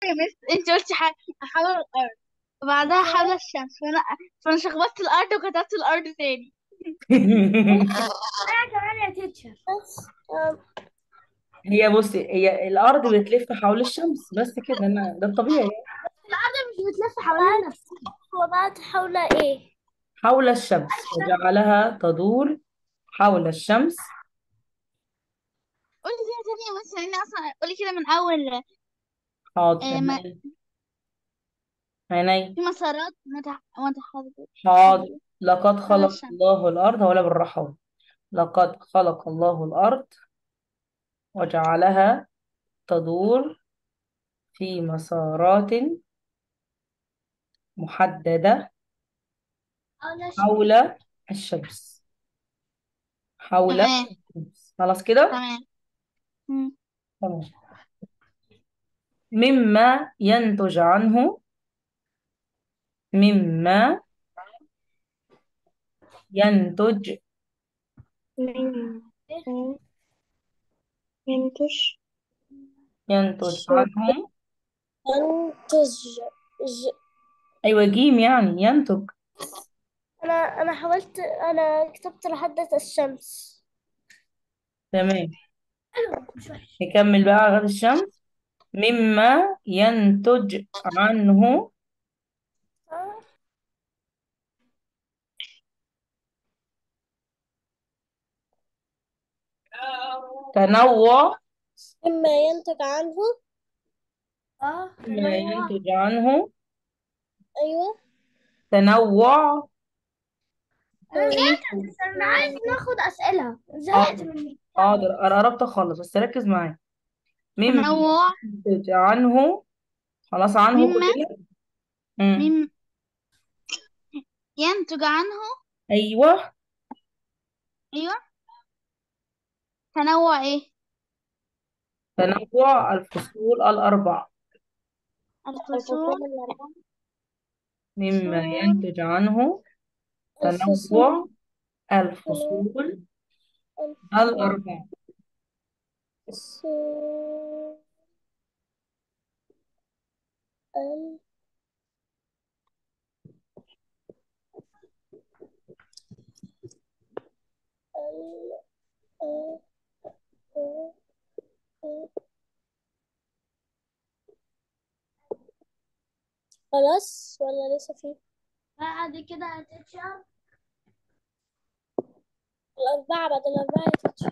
يا مس انت قلتي ح- حول الارض وبعدها حول الشمس فانا فانا شخبطت الارض وكتبت الارض تاني انا كمان يا تيتشر بس آم، هي بصي هي الارض بتلف حول الشمس بس كده انا ده الطبيعي الارض مش بتلف حوالين نفسها وبعد حول ايه حول الشمس وجعلها تدور حول الشمس قولي كده تاني يا مس لان اصلا قولي كده من اول حاضر آه، ما- عيني عيني في مسارات متح... متحركة حاضر لقد حول خلق الشمس الله الأرض ولا بالرحمة لقد خلق الله الأرض وجعلها تدور في مسارات محددة حول الشمس حول تمام الشمس خلاص كده تمام مم. تمام مما ينتج عنه مما ينتج من ينتج ينتج عنه ينتج ج- أيوة جيم يعني ينتج انا انا حاولت انا كتبت لحد الشمس تمام حلو مش وحش نكمل بقى غد الشمس مما ينتج عنه آه، تنوع مما ينتج عنه اه مما تنوع ينتج عنه ايوه تنوع انا زهقت يا تيتشر انا عايز ناخد اسئله زهقت حاضر من حاضر أنا قربت أخلص بس ركز معايا مما تنوع ينتج عنه خلاص عنه مما كلنا مم. مم. ينتج عنه أيوه ايوه تنوع ايه تنوع الفصول الأربع الفصول مما فصول ينتج عنه الفصول تنوع الفصول الأربع الفصول ال- ال- آه، آه، آه. خلاص ولا لسه في بعد كده يا تيتشر الأربعة بعد الأربعة يا تيتشر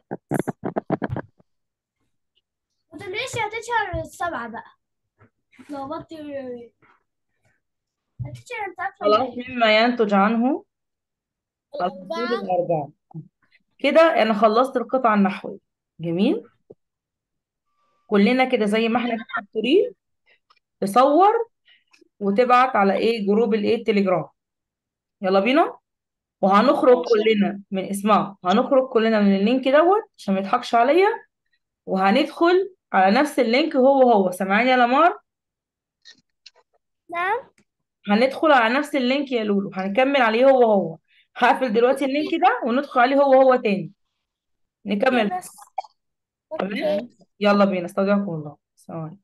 ما تقوليش يا تيتشر السبعه بقى لخبطت يا تيتشر انت عارفه ولا خلاص ايه مما ينتج عنه الفصول الأربعة الأربع كده أنا خلصت القطعة النحوية جميل كلنا كده زي ما احنا كده تريد تصور وتبعت على ايه جروب الايه التليجرام يلا بينا وهنخرج ماشي كلنا من اسمعوا هنخرج كلنا من اللينك دوت عشان ما يضحكش عليا وهندخل على نفس اللينك هو هو سامعين يا لمار نعم هندخل على نفس اللينك يا لولو هنكمل عليه هو هو هقفل دلوقتي اللينك ده وندخل عليه هو هو تاني نكمل بس تمام أوكي يلا بينا استودعكم الله السلام عليكم